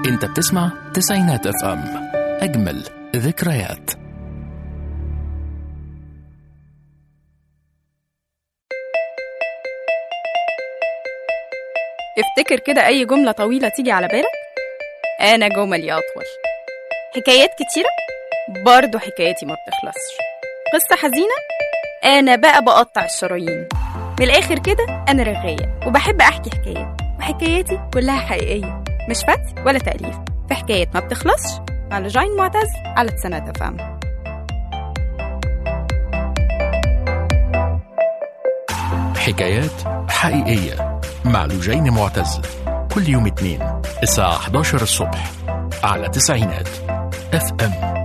انت بتسمع تسعينات اف ام اجمل ذكريات افتكر كده أي جملة طويلة تيجي على بالك أنا جملي أطول حكايات كتيرة برضه حكايتي ما بتخلصش قصة حزينة أنا بقى بقطع الشرايين من الآخر كده أنا رغاية وبحب أحكي حكايات وحكاياتي كلها حقيقية مش فتي ولا تأليف في حكايات ما بتخلصش مع لجين معتز على تسنة فهم حكايات حقيقية مع لجين معتز كل يوم اثنين الساعة 11 الصبح على تسعينات اف ام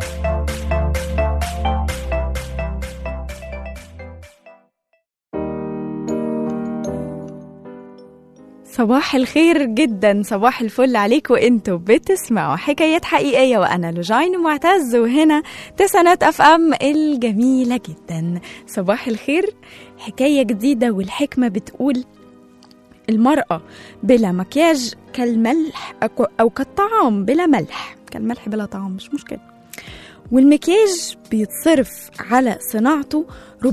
صباح الخير جدا صباح الفل عليكم انتوا بتسمعوا حكايات حقيقية وأنا لجين معتز وهنا تسعينات أف أم الجميلة جدا صباح الخير حكاية جديدة والحكمة بتقول المرأة بلا مكياج كالملح أكو- أو كالطعام بلا ملح كالملح بلا طعام مش مشكلة والمكياج بيتصرف على صناعته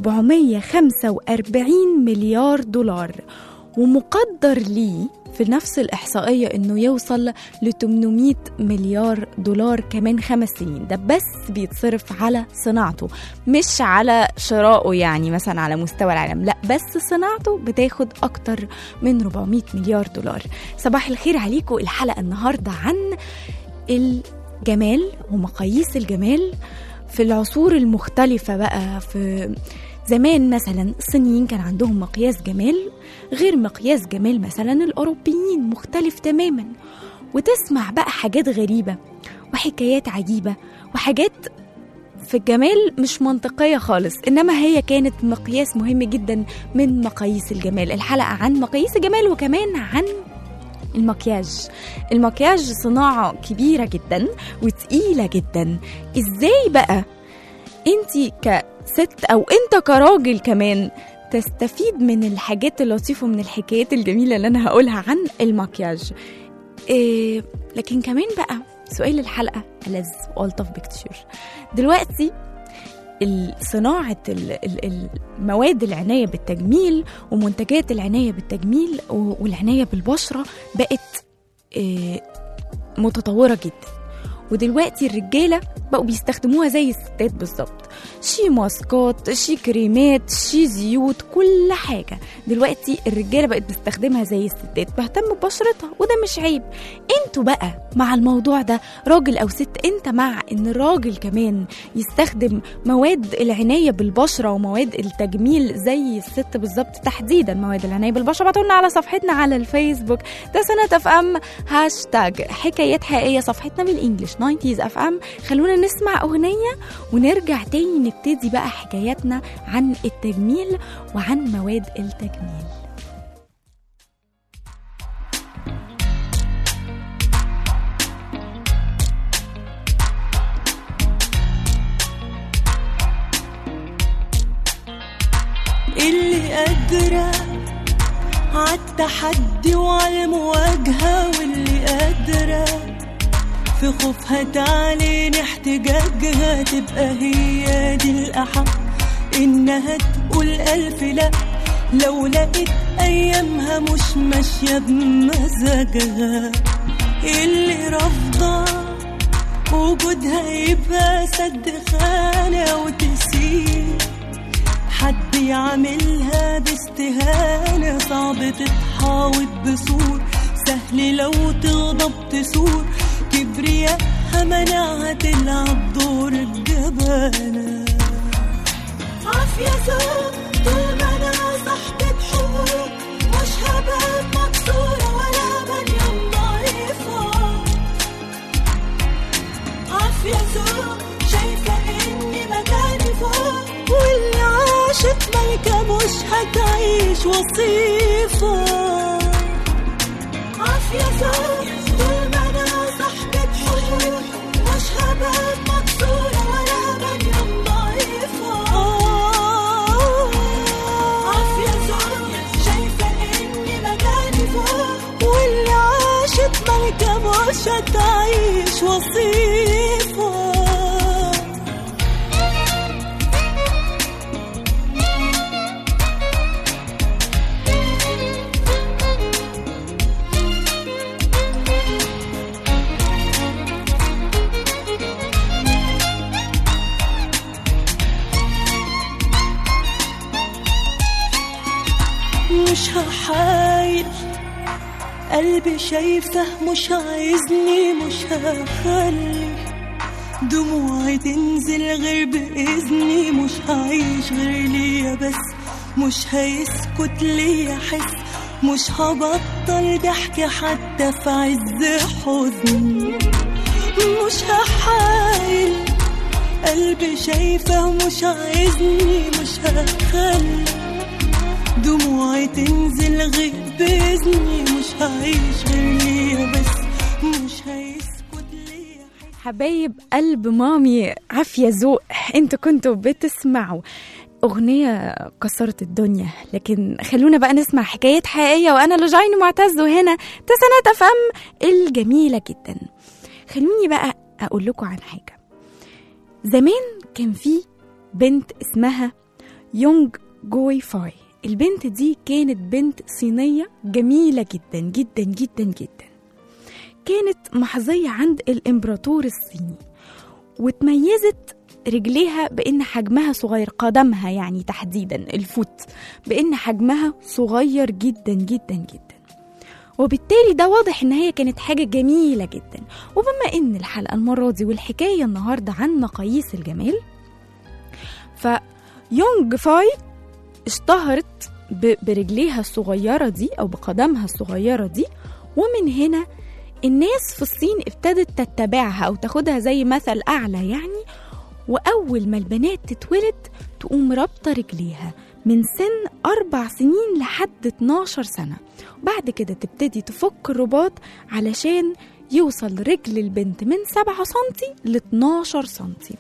445 مليار دولار ومقدر ليه في نفس الإحصائية إنه يوصل ل 800 مليار دولار كمان خمس سنين ده بس بيتصرف على صناعته مش على شرائه يعني مثلا على مستوى العالم لا بس صناعته بتاخد أكتر من 400 مليار دولار صباح الخير عليكم الحلقة النهاردة عن الجمال ومقاييس الجمال في العصور المختلفة بقى في زمان مثلا الصينيين كان عندهم مقياس جمال غير مقياس جمال مثلا الأوروبيين مختلف تماما وتسمع بقى حاجات غريبة وحكايات عجيبة وحاجات في الجمال مش منطقية خالص إنما هي كانت مقياس مهم جدا من مقاييس الجمال الحلقة عن مقاييس الجمال وكمان عن المكياج المكياج صناعة كبيرة جدا وتقيلة جدا ازاي بقى انت كست او انت كراجل كمان تستفيد من الحاجات اللطيفة من الحكايات الجميلة اللي انا هقولها عن المكياج إيه لكن كمان بقى سؤال الحلقة ألذ وألطف بكتير دلوقتي ال- صناعة ال- ال- المواد العناية بالتجميل ومنتجات العناية بالتجميل و- والعناية بالبشرة بقت آه، متطورة جدا ودلوقتي الرجالة بقوا بيستخدموها زي الستات بالظبط شي ماسكات شي كريمات شي زيوت كل حاجة دلوقتي الرجالة بقت بتستخدمها زي الستات بهتم ببشرتها وده مش عيب انتوا بقى مع الموضوع ده راجل او ست انت مع ان الراجل كمان يستخدم مواد العناية بالبشرة ومواد التجميل زي الست بالظبط تحديدا مواد العناية بالبشرة ابعتولنا على صفحتنا على الفيسبوك ده سنة اف ام هاشتاج حكايات حقيقية صفحتنا بالانجلش 90s اف ام خلونا نسمع اغنية ونرجع تاني نبتدي بقى حكاياتنا عن التجميل وعن مواد التجميل اللي قادرة عالتحدي وعالمواجهة واللي قادرة في خوفها تعلن احتجاجها تبقى هي دي الأحق إنها تقول ألف لأ لو لقيت أيامها مش ماشية بمزاجها اللي رافضة وجودها يبقى سد خانة وتسيب حد يعملها باستهانة صعب تتحاوط بسور سهل لو تغضب تسور كبرياءها منعها تلعب دور الجبانة عافية زوج طول ما أنا صاحبة حقوق مش هبقى مكسورة ولا بنية ضعيفة عافية زوج شايفة إني مكاني فوق واللي عاشت ملكة مش هتعيش وصيفة عافية زوج طول ما أنا صاحبة حقوق مش هبقى مكسورة ولا بنية ضعيفة عافية زوج شايفة إني مكاني فوق واللي عاشت ملكة مش هتعيش وصيفة مش هحايل قلبي شايفه مش عايزني مش هخلي دموعي تنزل غير بإذني مش هعيش غير ليا بس مش هيسكت ليا حس مش هبطل ضحك حتى في عز حزني مش هحايل قلبي شايفه مش عايزني مش هخلي دموعي تنزل غير بإذني مش هعيش غير ليا بس مش هيسكت ليا حبايب قلب مامي عافية ذوق انتوا كنتوا بتسمعوا أغنية كسرت الدنيا لكن خلونا بقى نسمع حكايات حقيقية وأنا لجين معتز وهنا تسنات أفهم الجميلة جدا خلوني بقى أقول لكم عن حاجة زمان كان في بنت اسمها يونج جوي فاي البنت دي كانت بنت صينية جميلة جدا جدا جدا جدا كانت محظية عند الإمبراطور الصيني وتميزت رجليها بإن حجمها صغير قدمها يعني تحديدا الفوت بإن حجمها صغير جدا جدا جدا وبالتالي ده واضح إن هي كانت حاجة جميلة جدا وبما إن الحلقة المرة دي والحكاية النهاردة عن مقاييس الجمال فيونج فاي اشتهرت ب- برجليها الصغيرة دي أو بقدمها الصغيرة دي ومن هنا الناس في الصين ابتدت تتبعها أو تاخدها زي مثل أعلى يعني وأول ما البنات تتولد تقوم رابطة رجليها من سن أربع سنين لحد 12 سنة وبعد كده تبتدي تفك الرباط علشان يوصل رجل البنت من 7 سنتي ل 12 سنتي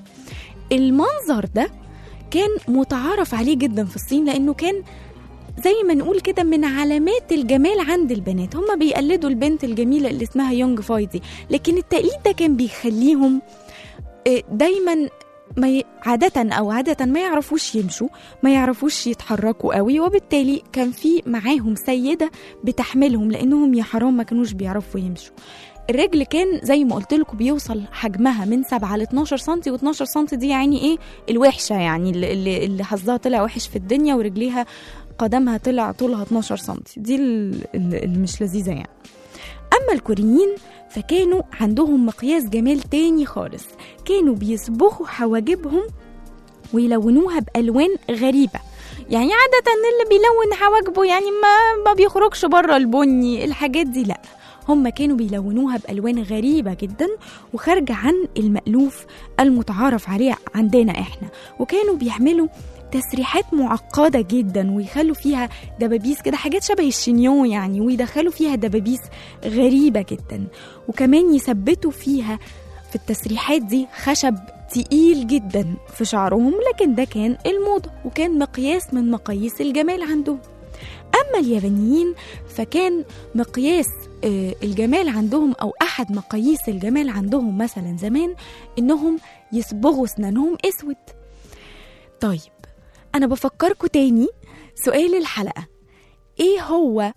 المنظر ده كان متعارف عليه جدا في الصين لأنه كان زي ما نقول كده من علامات الجمال عند البنات هما بيقلدوا البنت الجميلة اللي اسمها يونج فاي دي لكن التقليد ده كان بيخليهم آه، دايما ما ي... عادة أو عادة ما يعرفوش يمشوا ما يعرفوش يتحركوا قوي وبالتالي كان في معاهم سيدة بتحملهم لأنهم يا حرام ما كانوش بيعرفوا يمشوا الرجل كان زي ما قلت لكم بيوصل حجمها من 7 ل 12 سم و12 سم دي يعني ايه الوحشه يعني اللي, اللي, اللي حظها طلع وحش في الدنيا ورجليها قدمها طلع طولها 12 سم دي ال- ال- اللي مش لذيذه يعني اما الكوريين فكانوا عندهم مقياس جمال تاني خالص كانوا بيصبغوا حواجبهم ويلونوها بالوان غريبه يعني عادة اللي بيلون حواجبه يعني ما ما بيخرجش بره البني الحاجات دي لا هم كانوا بيلونوها بألوان غريبة جدا وخارجة عن المألوف المتعارف عليه عندنا احنا وكانوا بيعملوا تسريحات معقدة جدا ويخلوا فيها دبابيس كده حاجات شبه الشنيون يعني ويدخلوا فيها دبابيس غريبة جدا وكمان يثبتوا فيها في التسريحات دي خشب تقيل جدا في شعرهم لكن ده كان الموضة وكان مقياس من مقاييس الجمال عندهم أما اليابانيين فكان مقياس آه، الجمال عندهم أو أحد مقاييس الجمال عندهم مثلا زمان إنهم يصبغوا أسنانهم أسود طيب أنا بفكركم تاني سؤال الحلقة إيه هو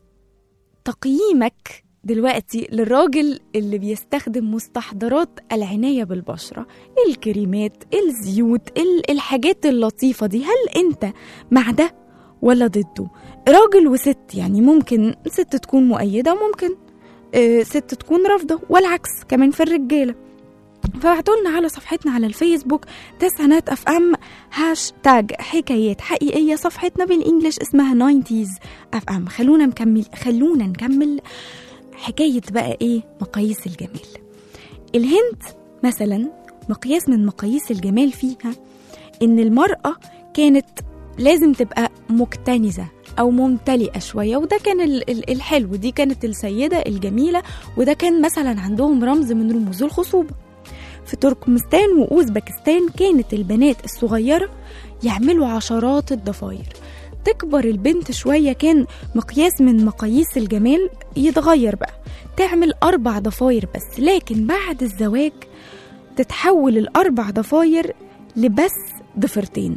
تقييمك دلوقتي للراجل اللي بيستخدم مستحضرات العناية بالبشرة الكريمات الزيوت ال- الحاجات اللطيفة دي هل انت مع ده ولا ضده راجل وست يعني ممكن ست تكون مؤيدة وممكن آه، ست تكون رافضة والعكس كمان في الرجالة فبعتوا لنا على صفحتنا على الفيسبوك تسعينات اف ام هاشتاج حكايات حقيقية صفحتنا بالانجلش اسمها 90s اف ام خلونا نكمل خلونا نكمل حكاية بقى ايه مقاييس الجمال الهند مثلا مقياس من مقاييس الجمال فيها ان المرأة كانت لازم تبقى مكتنزة أو ممتلئة شوية وده كان ال- ال- الحلو دي كانت السيدة الجميلة وده كان مثلا عندهم رمز من رموز الخصوبة في تركمستان وأوزبكستان كانت البنات الصغيرة يعملوا عشرات الضفاير تكبر البنت شوية كان مقياس من مقاييس الجمال يتغير بقى تعمل أربع ضفاير بس لكن بعد الزواج تتحول الأربع ضفاير لبس ضفرتين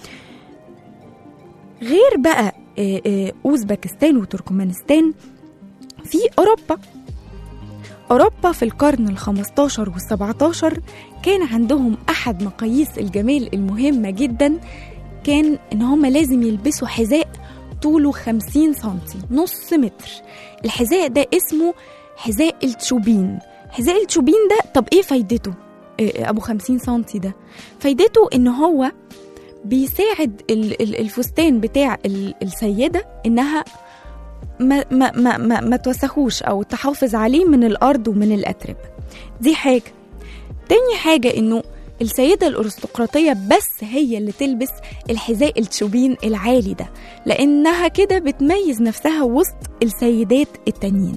غير بقى آه، آه، أوزبكستان وتركمانستان في أوروبا أوروبا في القرن الخمستاشر والسبعتاشر كان عندهم أحد مقاييس الجمال المهمة جدا كان إن هم لازم يلبسوا حذاء طوله خمسين سنتي نص متر الحذاء ده اسمه حذاء التشوبين حذاء التشوبين ده طب ايه فايدته إيه ابو خمسين سنتي ده فايدته ان هو بيساعد ال- ال- الفستان بتاع ال- السيدة انها ما, ما, ما, ما, ما توسخوش او تحافظ عليه من الارض ومن الاتربه دي حاجه تاني حاجه انه السيدة الأرستقراطية بس هي اللي تلبس الحذاء التشوبين العالي ده لأنها كده بتميز نفسها وسط السيدات التانيين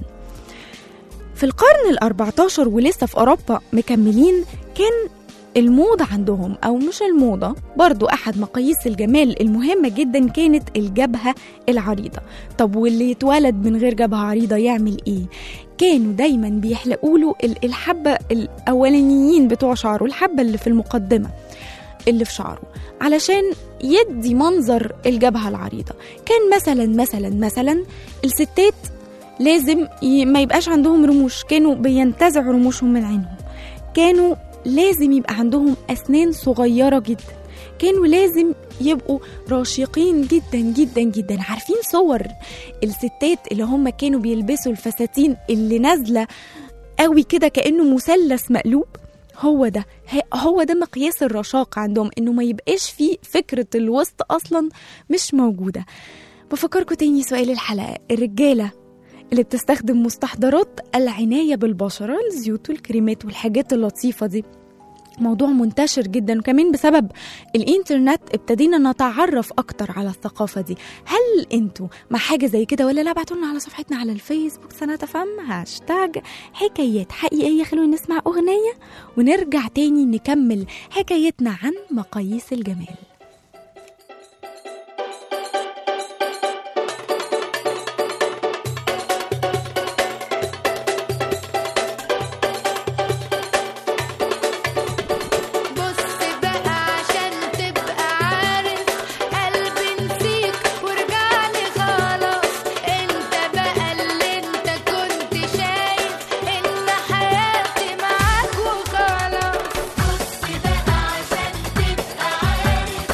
في القرن ال14 ولسه في أوروبا مكملين كان الموضة عندهم أو مش الموضة برضو أحد مقاييس الجمال المهمة جدا كانت الجبهة العريضة طب واللي يتولد من غير جبهة عريضة يعمل إيه؟ كانوا دايما بيحلقوا له ال- الحبة الأولانيين بتوع شعره الحبة اللي في المقدمة اللي في شعره علشان يدي منظر الجبهة العريضة كان مثلا مثلا مثلا الستات لازم ي- ما يبقاش عندهم رموش كانوا بينتزعوا رموشهم من عينهم كانوا لازم يبقى عندهم أسنان صغيرة جدا كانوا لازم يبقوا راشقين جدا جدا جدا عارفين صور الستات اللي هم كانوا بيلبسوا الفساتين اللي نازلة قوي كده كأنه مثلث مقلوب هو ده ه- هو ده مقياس الرشاقة عندهم انه ما يبقاش فيه فكرة الوسط اصلا مش موجودة بفكركم تاني سؤال الحلقة الرجالة اللي بتستخدم مستحضرات العناية بالبشرة الزيوت والكريمات والحاجات اللطيفة دي موضوع منتشر جدا وكمان بسبب الانترنت ابتدينا نتعرف اكتر على الثقافة دي هل انتوا مع حاجة زي كده ولا لا ابعتوا لنا على صفحتنا على الفيسبوك سنة فم هاشتاج حكايات حقيقية خلونا نسمع أغنية ونرجع تاني نكمل حكايتنا عن مقاييس الجمال بص بقى عشان تبقى عارف قلبي نسيك ورجعلي خلاص انت بقى اللي انت كنت شايف ان حياتي معاك وخلاص بص بقى عشان تبقى عارف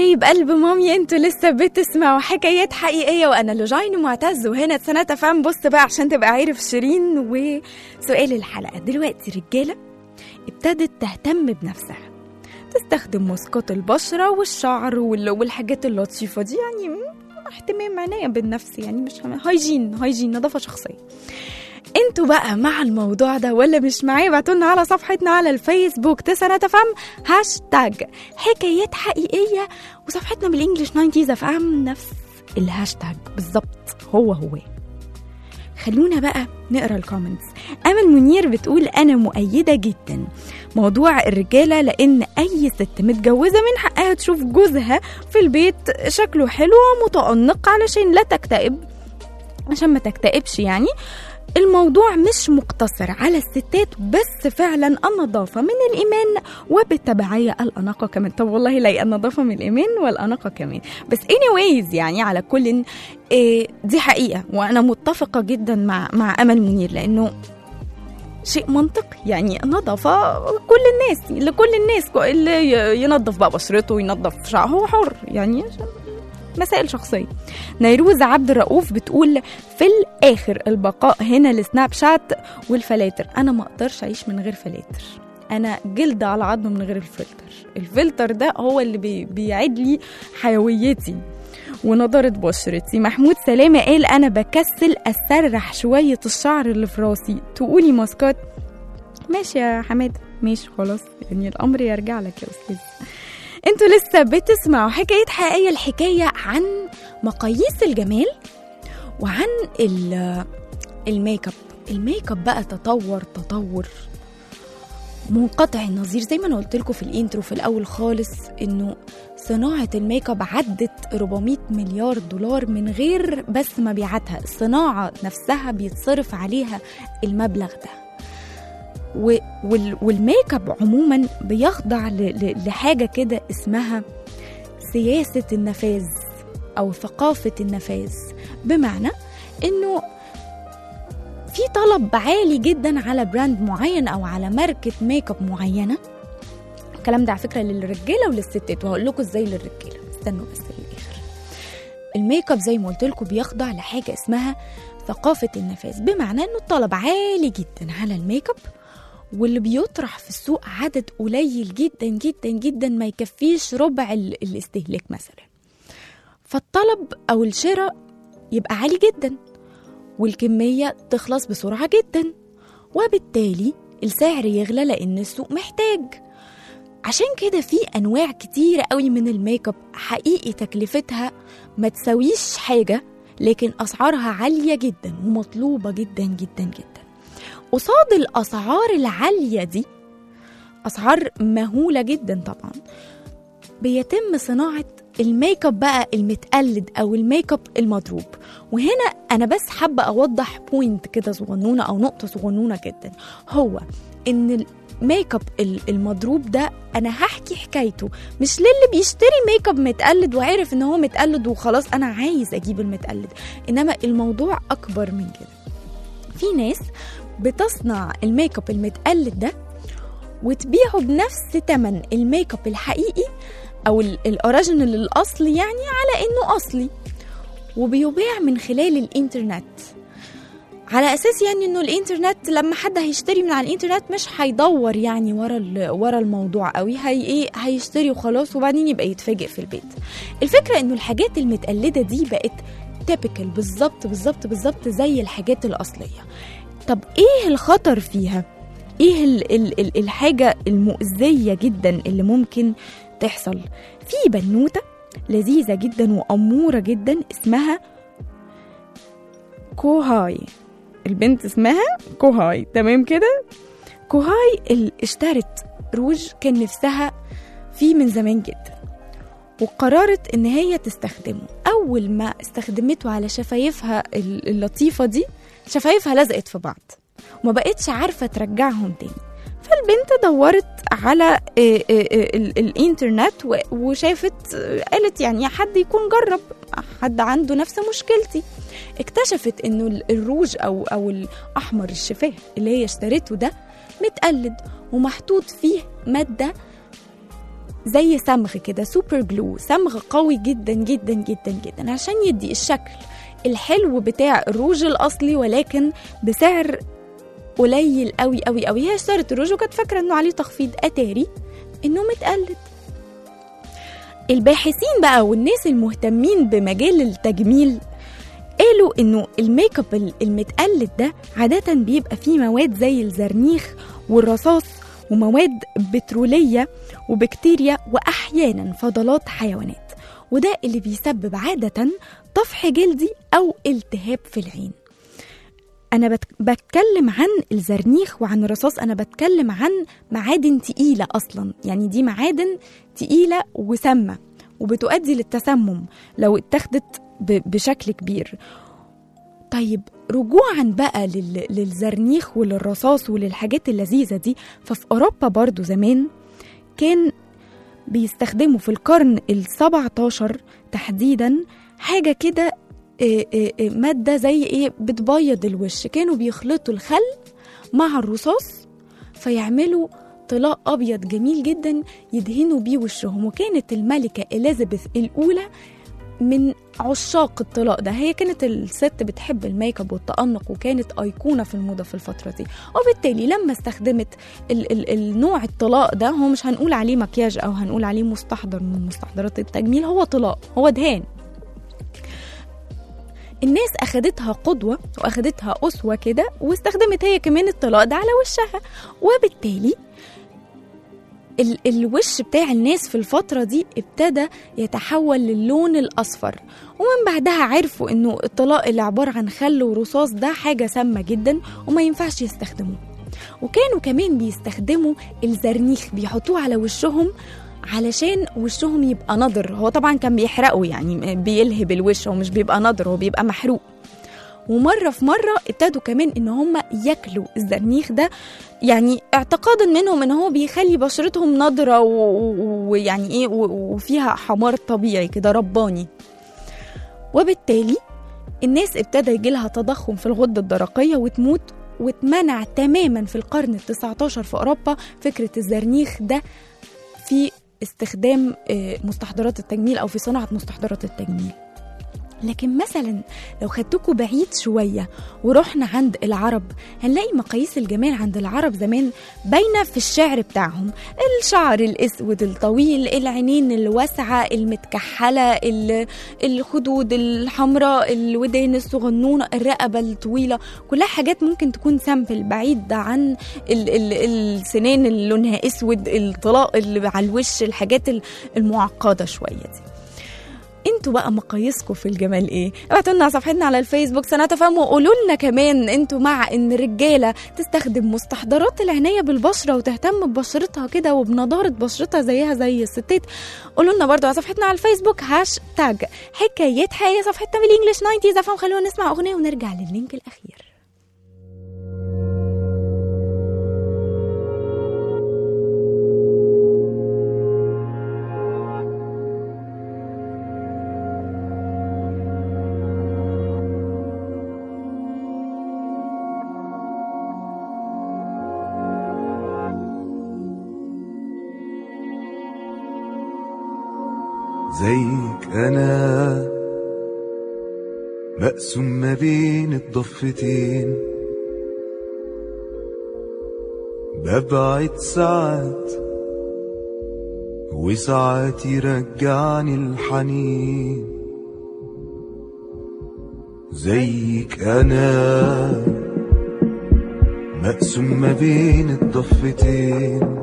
حبايب قلب مامي انتوا لسه بتسمعوا حكايات حقيقيه وانا لوجين معتز وهنا سنة فهم بص بقى عشان تبقى عارف شيرين وسؤال الحلقه دلوقتي رجاله ابتدت تهتم بنفسها تستخدم مسقط البشره والشعر وال- والحاجات اللطيفه دي يعني م- اهتمام عناية بالنفس يعني مش هم- هايجين هايجين نظافه شخصيه انتوا بقى مع الموضوع ده ولا مش معايا ابعتولنا على صفحتنا على الفيسبوك تسعة تفهم هاشتاج حكايات حقيقية وصفحتنا بالانجلش 90 اف ام نفس الهاشتاج بالظبط هو هو خلونا بقى نقرا الكومنتس امل منير بتقول انا مؤيده جدا موضوع الرجاله لان اي ست متجوزه من حقها تشوف جوزها في البيت شكله حلو ومتأنق علشان لا تكتئب عشان ما تكتئبش يعني الموضوع مش مقتصر على الستات بس فعلا النظافة من الإيمان وبالتبعية الأناقة كمان طب والله لا النظافة من الإيمان والأناقة كمان بس anyways يعني على كل إيه دي حقيقة وأنا متفقة جدا مع مع أمل منير لأنه شيء منطقي يعني النظافة كل الناس لكل الناس اللي ي- ينظف بقى بشرته ينظف شعره هو حر يعني مسائل شخصية نيروز عبد الرؤوف بتقول في الآخر البقاء هنا لسناب شات والفلاتر أنا ما أقدرش أعيش من غير فلاتر أنا جلد على عظم من غير الفلتر الفلتر ده هو اللي بي بيعيد لي حيويتي ونضارة بشرتي محمود سلامة قال أنا بكسل أسرح شوية الشعر اللي في راسي تقولي ماسكات ماشي يا حمادة ماشي خلاص يعني الأمر يرجع لك يا أستاذ انتوا لسه بتسمعوا حكاية حقيقية الحكاية عن مقاييس الجمال وعن ال- الميك اب الميك اب بقى تطور تطور منقطع النظير زي ما انا قلت لكم في الانترو في الاول خالص انه صناعة الميك اب عدت 400 مليار دولار من غير بس مبيعاتها الصناعة نفسها بيتصرف عليها المبلغ ده و- وال- والميك اب عموما بيخضع ل- ل- لحاجة كده اسمها سياسة النفاذ أو ثقافة النفاذ بمعنى إنه في طلب عالي جدا على براند معين أو على ماركة ميك اب معينة الكلام ده على فكرة للرجالة وللستات وهقول لكم ازاي للرجالة استنوا بس للآخر الميك اب زي ما قلت لكم بيخضع لحاجة اسمها ثقافة النفاذ بمعنى إنه الطلب عالي جدا على الميك اب واللي بيطرح في السوق عدد قليل جدا جدا جدا ما يكفيش ربع ال- الاستهلاك مثلا فالطلب او الشراء يبقى عالي جدا والكمية تخلص بسرعة جدا وبالتالي السعر يغلى لأن السوق محتاج عشان كده في أنواع كتيرة قوي من الميك اب حقيقي تكلفتها ما تساويش حاجة لكن أسعارها عالية جدا ومطلوبة جدا جدا جدا قصاد الأسعار العالية دي أسعار مهولة جدا طبعا بيتم صناعة الميك اب بقى المتقلد أو الميك اب المضروب وهنا أنا بس حابة أوضح بوينت كده صغنونة أو نقطة صغنونة جدا هو إن الميك اب ال- المضروب ده أنا هحكي حكايته مش للي بيشتري ميك اب متقلد وعارف إن هو متقلد وخلاص أنا عايز أجيب المتقلد إنما الموضوع أكبر من كده في ناس بتصنع الميك اب المتقلد ده وتبيعه بنفس تمن الميك اب الحقيقي او ال- الاوريجينال الاصلي يعني على انه اصلي وبيباع من خلال الانترنت على اساس يعني انه الانترنت لما حد هيشتري من على الانترنت مش هيدور يعني ورا ال- ورا الموضوع قوي هي ايه هيشتري وخلاص وبعدين يبقى يتفاجئ في البيت الفكره انه الحاجات المتقلده دي بقت تيبيكال بالظبط بالظبط بالظبط زي الحاجات الاصليه طب ايه الخطر فيها ايه ال ال ال الحاجه المؤذيه جدا اللي ممكن تحصل في بنوته لذيذه جدا واموره جدا اسمها كوهاي البنت اسمها كوهاي تمام كده كوهاي اللي اشترت روج كان نفسها فيه من زمان جدا وقررت ان هي تستخدمه اول ما استخدمته على شفايفها ال- اللطيفه دي شفايفها لزقت في بعض وما بقتش عارفه ترجعهم تاني فالبنت دورت على آه، آه، آه، ال- الانترنت و- وشافت آه، قالت يعني حد يكون جرب حد عنده نفس مشكلتي اكتشفت انه ال- الروج او او الاحمر الشفاه اللي هي اشترته ده متقلد ومحطوط فيه ماده زي صمغ كده سوبر جلو صمغ قوي جدا جدا جدا جدا عشان يدي الشكل الحلو بتاع الروج الاصلي ولكن بسعر قليل قوي قوي قوي هي اشترت الروج وكانت فاكره انه عليه تخفيض اتاري انه متقلد الباحثين بقى والناس المهتمين بمجال التجميل قالوا انه الميك اب المتقلد ده عادة بيبقى فيه مواد زي الزرنيخ والرصاص ومواد بترولية وبكتيريا وأحيانا فضلات حيوانات وده اللي بيسبب عادة طفح جلدي أو التهاب في العين أنا بت- بتكلم عن الزرنيخ وعن الرصاص أنا بتكلم عن معادن تقيلة أصلا يعني دي معادن تقيلة وسامة وبتؤدي للتسمم لو اتخذت ب- بشكل كبير طيب رجوعا بقى لل- للزرنيخ وللرصاص وللحاجات اللذيذة دي ففي أوروبا برضو زمان كان بيستخدموا في القرن السبعة عشر تحديدا حاجة كده آه، آه، آه، مادة زي ايه بتبيض الوش كانوا بيخلطوا الخل مع الرصاص فيعملوا طلاء أبيض جميل جدا يدهنوا بيه وشهم وكانت الملكة إليزابيث الأولى من عشاق الطلاق ده هي كانت الست بتحب الميك اب والتأنق وكانت أيقونة في الموضة في الفترة دي وبالتالي لما استخدمت ال ال النوع الطلاق ده هو مش هنقول عليه مكياج أو هنقول عليه مستحضر من مستحضرات التجميل هو طلاق هو دهان الناس أخدتها قدوة وأخدتها أسوة كده واستخدمت هي كمان الطلاق ده على وشها وبالتالي ال الوش بتاع الناس في الفترة دي ابتدى يتحول للون الأصفر ومن بعدها عرفوا إنه الطلاق اللي عبارة عن خل ورصاص ده حاجة سامة جدا وما ينفعش يستخدموه وكانوا كمان بيستخدموا الزرنيخ بيحطوه على وشهم علشان وشهم يبقى نضر هو طبعا كان بيحرقه يعني بيلهب الوش هو مش بيبقى نضر هو بيبقى محروق ومرة في مرة ابتدوا كمان ان هم ياكلوا الزرنيخ ده يعني اعتقادا منهم ان هو بيخلي بشرتهم نضرة و- و- ويعني ايه و- وفيها حمار طبيعي كده رباني وبالتالي الناس ابتدى يجيلها تضخم في الغدة الدرقية وتموت واتمنع تماما في القرن التسعة عشر في أوروبا فكرة الزرنيخ ده في استخدام آه، مستحضرات التجميل أو في صناعة مستحضرات التجميل لكن مثلا لو خدتكوا بعيد شوية ورحنا عند العرب هنلاقي مقاييس الجمال عند العرب زمان باينة في الشعر بتاعهم الشعر الأسود الطويل العينين الواسعة المتكحلة ال- الخدود الحمراء الودان الصغنونة الرقبة الطويلة كلها حاجات ممكن تكون سامبل بعيد عن ال ال السنان اللي لونها اسود الطلاق اللي على الوش الحاجات ال- المعقدة شوية دي انتوا بقى مقاييسكم في الجمال ايه ابعتوا لنا على صفحتنا على الفيسبوك سنتفهم وقولوا لنا كمان انتوا مع ان الرجاله تستخدم مستحضرات العنايه بالبشره وتهتم ببشرتها كده وبنضاره بشرتها زيها زي الستات قولوا لنا برضو على صفحتنا على الفيسبوك هاشتاج حكايات حقيقيه صفحتنا بالانجلش 90 افهم خلونا نسمع اغنيه ونرجع لللينك الاخير زيك انا مقسوم ما بين الضفتين ببعد ساعات وساعات يرجعني الحنين زيك انا مقسوم ما بين الضفتين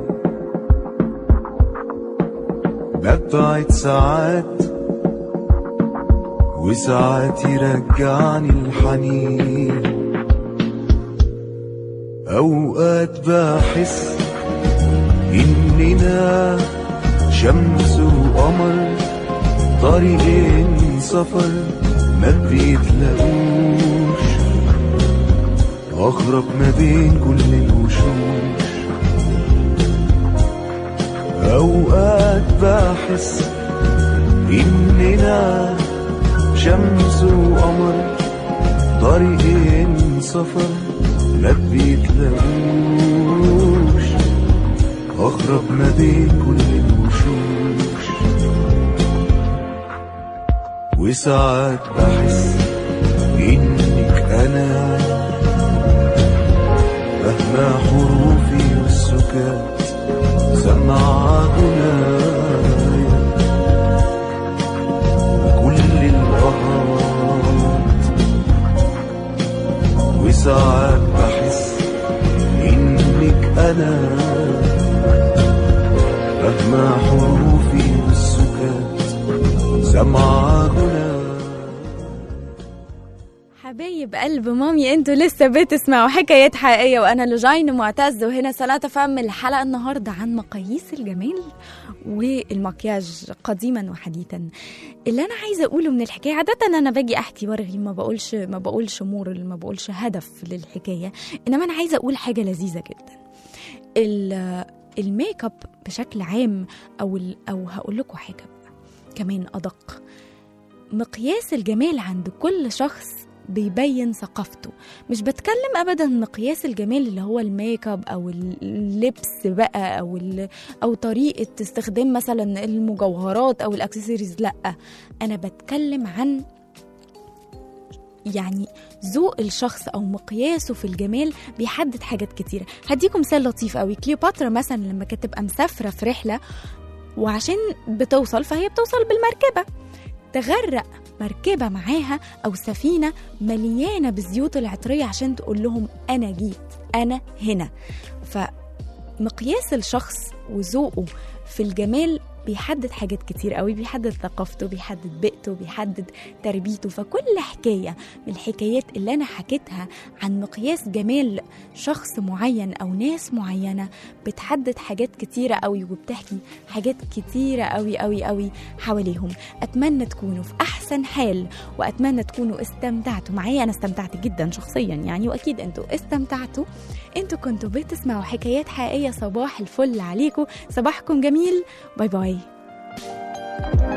ببعد ساعات وساعات يرجعني الحنين أوقات بحس إننا شمس وقمر طريقين سفر ما بيتلاقوش أغرب ما بين كل الوشوش أوقات بحس إننا شمس وقمر طريقين سفر ما بيتلاقوش أغرب ما بين كل الوشوش وساعات بحس إنك أنا مهما حروفي والسكات سمع غنايا كل الأهات وساعات بحس إنك أنا مهما حروفي والسكات سمع غنايا حبايب قلب مامي انتوا لسه بتسمعوا حكايات حقيقيه وانا لجين معتز وهنا صلاة فم الحلقه النهارده عن مقاييس الجمال والمكياج قديما وحديثا اللي انا عايزه اقوله من الحكايه عاده انا باجي احكي وارغي ما بقولش ما بقولش مورل ما بقولش هدف للحكايه انما انا عايزه اقول حاجه لذيذه جدا ال- الميك اب بشكل عام او ال- او هقول لكم حاجه بقى كمان ادق مقياس الجمال عند كل شخص بيبين ثقافته مش بتكلم ابدا مقياس الجمال اللي هو الميك اب او اللبس بقى او ال- او طريقه استخدام مثلا المجوهرات او الاكسسوارز لا انا بتكلم عن يعني ذوق الشخص او مقياسه في الجمال بيحدد حاجات كتيره هديكم مثال لطيف قوي كليوباترا مثلا لما كانت تبقى مسافره في رحله وعشان بتوصل فهي بتوصل بالمركبه تغرق مركبة معاها أو سفينة مليانة بالزيوت العطرية عشان تقول لهم أنا جيت أنا هنا فمقياس الشخص وذوقه في الجمال بيحدد حاجات كتير قوي بيحدد ثقافته بيحدد بيئته بيحدد تربيته فكل حكاية من الحكايات اللي أنا حكيتها عن مقياس جمال شخص معين أو ناس معينة بتحدد حاجات كتيرة قوي وبتحكي حاجات كتيرة قوي قوي قوي حواليهم أتمنى تكونوا في أحسن حال وأتمنى تكونوا استمتعتوا معايا أنا استمتعت جدا شخصيا يعني وأكيد أنتوا استمتعتوا أنتوا كنتوا بتسمعوا حكايات حقيقية صباح الفل عليكم صباحكم جميل باي باي